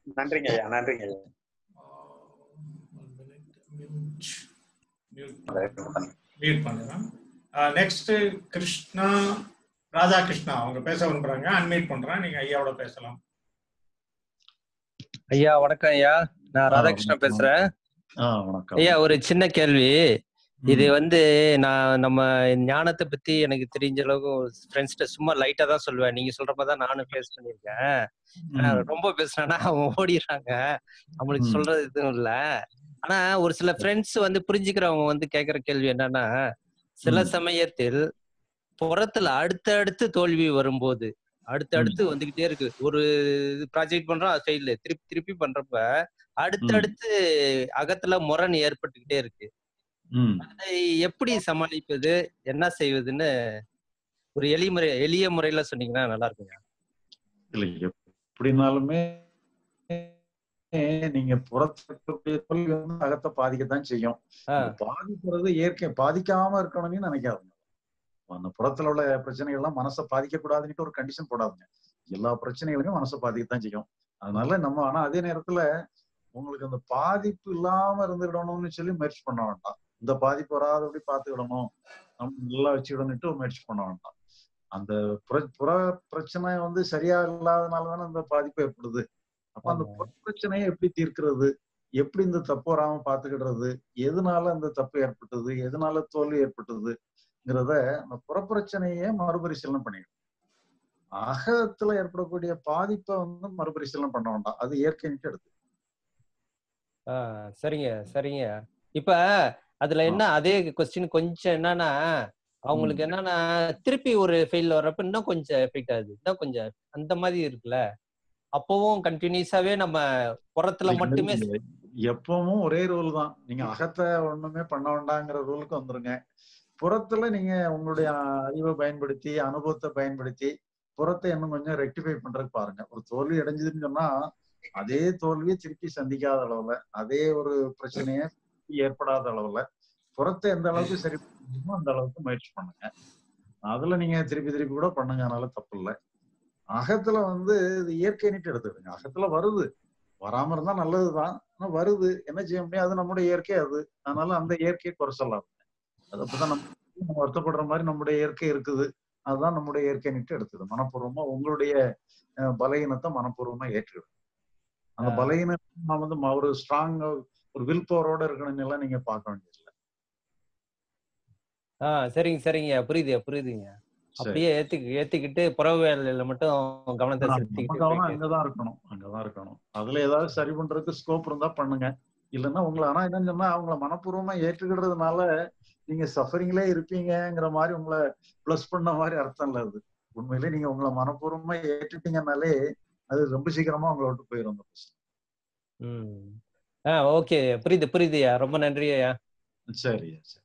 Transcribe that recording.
நன்றிங்க ஐயா நன்றிங்க ஐயா மியூட் பண்ணுறேன் நெக்ஸ்ட் கிருஷ்ணா ராதாகிருஷ்ணா அவங்க பேச விரும்புறாங்க அன்மியூட் பண்றேன் நீங்க ஐயாவோட பேசலாம் ஐயா வணக்கம் ஐயா நான் ராதாகிருஷ்ணன் பேசுறேன் ஆ வணக்கம் ஐயா ஒரு சின்ன கேள்வி இது வந்து நான் நம்ம ஞானத்தை பத்தி எனக்கு தெரிஞ்ச அளவுக்கு ஃப்ரெண்ட்ஸ்கிட்ட சும்மா லைட்டா தான் சொல்லுவேன் நீங்க சொல்ற மாதிரி தான் நானும் ஃபேஸ் பண்ணியிருக்கேன் ஆனா, ரொம்ப பேசுனேன்னா அவங்க ஓடிடுறாங்க அவங்களுக்கு ம். சொல்றது எதுவும் இல்ல ஆனா ஒரு சில ஃப்ரெண்ட்ஸ் வந்து புரிஞ்சுக்கிறவங்க வந்து கேக்குற கேள்வி என்னன்னா சில ம். சமயத்தில் புறத்துல அடுத்தடுத்து தோல்வி வரும்போது அடுத்தடுத்து வந்துகிட்டே இருக்கு ஒரு ப்ராஜெக்ட் பண்றோம் அது ஃபெயில் திருப்பி திருப்பி பண்றப்ப அடுத்தடுத்து அகத்துல முரண் ஏற்பட்டுக்கிட்டே இருக்கு ம் அதை எப்படி சமாளிப்பது என்ன செய்வதுன்னு ஒரு எளிய முறை எளிய முறையில சொன்னீங்கன்னா நல்லா இருக்குங்க இல்ல எப்படினாலுமே நீங்க புறத்துக்கூடிய தோல்வி வந்து அகத்தை பாதிக்கத்தான் செய்யும் ஆ. இந்த பாதிக்கிறது இயற்கை பாதிக்காம இருக்கணும்னு நினைக்காதுங்க அந்த புறத்துல உள்ள பிரச்சனைகள் எல்லாம் மனசை பாதிக்க கூடாதுன்னுட்டு ஒரு கண்டிஷன் போடாதுங்க எல்லா பிரச்சனைகளுமே மனசை பாதிக்கத்தான் செய்யும் அதனால நம்ம ஆனா அதே நேரத்துல உங்களுக்கு அந்த பாதிப்பு இல்லாம இருந்துடணும்னு சொல்லி முயற்சி பண்ண வேண்டாம் இந்த பாதிப்பு வராதபடி பாத்துக்கிடணும் நம்ம நல்லா வச்சுக்கிடணுட்டு முயற்சி பண்ண வேண்டாம் அந்த புற புற பிரச்சனை வந்து சரியா இல்லாதனால தானே அந்த பாதிப்பு ஏற்படுது அப்ப அந்த புற பிரச்சனையை எப்படி தீர்க்கிறது எப்படி இந்த தப்பு வராம பாத்துக்கிடுறது எதனால அந்த தப்பு ஏற்பட்டது எதனால தோல்வி ஏற்பட்டதுங்கிறத அந்த புறப்பிரச்சனையே மறுபரிசீலனை பண்ணிக்கணும் அகத்துல ஏற்படக்கூடிய பாதிப்பை வந்து மறுபரிசீலனை பண்ண வேண்டாம் அது இயற்கைன்ட்டு எடுத்து ஆ சரிங்க சரிங்க இப்ப அதுல என்ன அதே கொஸ்டின் கொஞ்சம் என்னன்னா அவங்களுக்கு என்னன்னா திருப்பி ஒரு ஃபெயில் வர்றப்ப இன்னும் கொஞ்சம் எஃபெக்ட் ஆகுது இன்னும் கொஞ்சம் அந்த மாதிரி இருக்குல்ல அப்பவும் கண்டினியூஸாவே நம்ம புறத்துல மட்டுமே எப்பவும் ஒரே ரூல் தான் நீங்க அகத்தை ஒண்ணுமே பண்ண வேண்டாங்கிற ரூலுக்கு வந்துருங்க புறத்துல நீங்க உங்களுடைய அறிவை பயன்படுத்தி அனுபவத்தை பயன்படுத்தி புறத்தை இன்னும் கொஞ்சம் ரெக்டிஃபை பண்றதுக்கு பாருங்க ஒரு தோல்வி அடைஞ்சதுன்னு சொன்னா அதே தோல்வியை திருப்பி சந்திக்காத அளவுல அதே ஒரு பிரச்சனையை ஏற்படாத அளவுல புறத்தை எந்த அளவுக்கு சரி பண்ண முடியுமோ அந்த அளவுக்கு முயற்சி பண்ணுங்க அதுல நீங்க திருப்பி திருப்பி கூட பண்ணுங்க அதனால தப்பு இல்லை அகத்துல வந்து இது இயற்கைன்னுட்டு எடுத்துடுங்க அகத்துல வருது வராம இருந்தா நல்லதுதான் ஆனா வருது என்ன செய்ய முடியும் அது நம்முடைய இயற்கை அது அதனால அந்த இயற்கையை குறை சொல்லாது அது அப்பதான் நம்ம நம்ம வருத்தப்படுற மாதிரி நம்முடைய இயற்கை இருக்குது அதுதான் நம்முடைய இயற்கைன்னுட்டு எடுத்துது மனப்பூர்வமா உங்களுடைய அஹ், பலகீனத்தை மனப்பூர்வமா ஏற்றுக்கிடும் அந்த ஆ. பலகீனம் நான் வந்து ம- ஒரு ஸ்ட்ராங் ஒரு வில் பவரோட இருக்கணும்னு எல்லாம் நீங்க பார்க்க வேண்டியதில்லை ஆ சரிங்க சரிங்க புரியுது புரியுதுங்க அப்படியே ஏத்துக்கு ஏத்துக்கிட்டு புறவு வேலையில மட்டும் கவனத்தை நம்ம செலுத்திக்கிட்டு கவனம் போயிட்டு அங்கதான் இருக்கணும் அங்கதான் இருக்கணும் அதுல ஏதாவது சரி பண்றதுக்கு ஸ்கோப் இருந்தா பண்ணுங்க இல்லைன்னா உங்களை ஆனா என்னன்னு சொன்னா அவங்கள மனப்பூர்வமா ஏற்றுக்கிடுறதுனால நீங்க சஃபரிங்லே இருப்பீங்கங்கிற மாதிரி உங்களை ப்ளஸ் பண்ண மாதிரி அர்த்தம் இல்ல அது உண்மையிலே நீங்க உங்களை மனப்பூர்வமா ஏற்றுட்டீங்கனாலே அது ரொம்ப சீக்கிரமா உங்களை விட்டு போயிடும் அந்த பிரச்சனை. ம் ஆ ஓகே புரியுது புரியுதுயா ரொம்ப நன்றியா சரி சரி